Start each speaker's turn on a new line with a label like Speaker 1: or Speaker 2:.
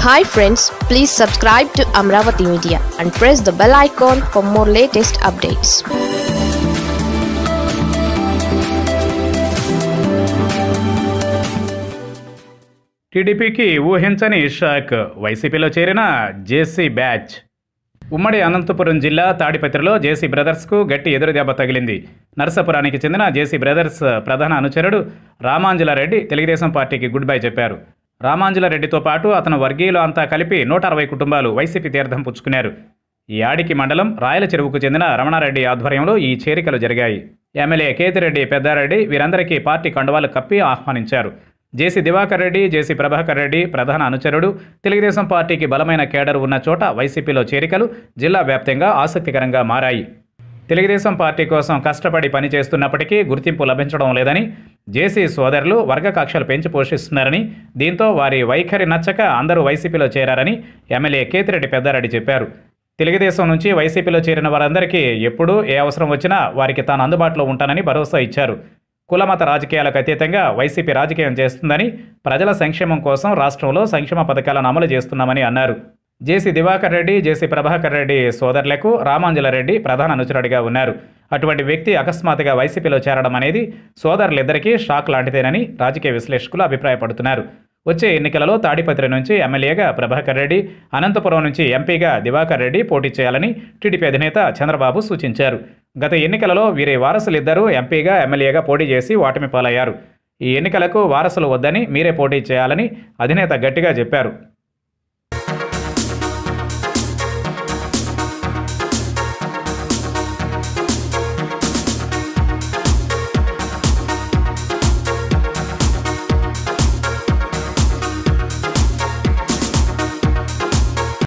Speaker 1: hi friends please subscribe to Amaravati media and press the bell icon for more latest updates
Speaker 2: టీడీపీకి ఊహించని shock వైసీపీలో చేరిన జేసీ batch ఉమ్మడి అనంతపురం జిల్లా తాడిపత్రిలో జేసీ బ్రదర్స్కు గట్టి ఎదురుదెబ్బ తగిలింది నరసాపురానికి చెందిన జేసీ బ్రదర్స్ ప్రధాన అనుచరుడు రామాంజులారెడ్డి తెలుగుదేశం పార్టీకి గుడ్ బై చెప్పారు రామాంజులారెడ్డితో పాటు అతను వర్గీయులు అంతా కలిపి నూట అరవై కుటుంబాలు వైసీపీ తీర్థం పుచ్చుకున్నారు ఈ ఆడికి మండలం రాయల చెరువుకు చెందిన రమణారెడ్డి ఆధ్వర్యంలో ఈ చేరికలు జరిగాయి ఎమ్మెల్యే కేతిరెడ్డి పెద్దారెడ్డి వీరందరికీ పార్టీ కండువాలు కప్పి ఆహ్వానించారు జేసీ దివాకర్ రెడ్డి జేసీ ప్రభాకర్ రెడ్డి ప్రధాన అనుచరుడు తెలుగుదేశం పార్టీకి బలమైన కేడర్ ఉన్న చోట వైసీపీలో చేరికలు జిల్లా వ్యాప్తంగా ఆసక్తికరంగా మారాయి తెలుగుదేశం పార్టీ కోసం కష్టపడి పనిచేస్తున్నప్పటికీ గుర్తింపు లభించడం లేదని జేసీ సోదరులు వర్గ కక్షలు పెంచి పోషిస్తున్నారని దీంతో వారి వైఖరి నచ్చక అందరూ వైసీపీలో చేరారని ఎమ్మెల్యే కేతిరెడ్డి పెద్దారెడ్డి చెప్పారు తెలుగుదేశం నుంచి వైసీపీలో చేరిన వారందరికీ ఎప్పుడూ ఏ అవసరం వచ్చినా వారికి తాను అందుబాటులో ఉంటానని భరోసా ఇచ్చారు కులమత రాజకీయాలకు అతీతంగా వైసీపీ రాజకీయం చేస్తుందని ప్రజల సంక్షేమం కోసం రాష్ట్రంలో సంక్షేమ పథకాలను అమలు చేస్తున్నామని అన్నారు జేసీ దివాకర్ రెడ్డి జేసీ ప్రభాకర్ రెడ్డి సోదరులకు రామాంజలరెడ్డి ప్రధాన అనుచరుడిగా ఉన్నారు అటువంటి వ్యక్తి అకస్మాత్తుగా వైసీపీలో చేరడం అనేది సోదరులిద్దరికీ షాక్ లాంటిదేనని రాజకీయ విశ్లేషకులు అభిప్రాయపడుతున్నారు వచ్చే ఎన్నికలలో తాడిపత్రి నుంచి ఎమ్మెల్యేగా ప్రభాకర్ రెడ్డి అనంతపురం నుంచి ఎంపీగా దివాకర్ రెడ్డి పోటీ చేయాలని టీడీపీ అధినేత చంద్రబాబు సూచించారు గత ఎన్నికలలో వీరి వారసులిద్దరూ ఎంపీగా ఎమ్మెల్యేగా పోటీ చేసి ఓటమి పాలయ్యారు ఈ ఎన్నికలకు వారసులు వద్దని మీరే పోటీ చేయాలని అధినేత గట్టిగా చెప్పారు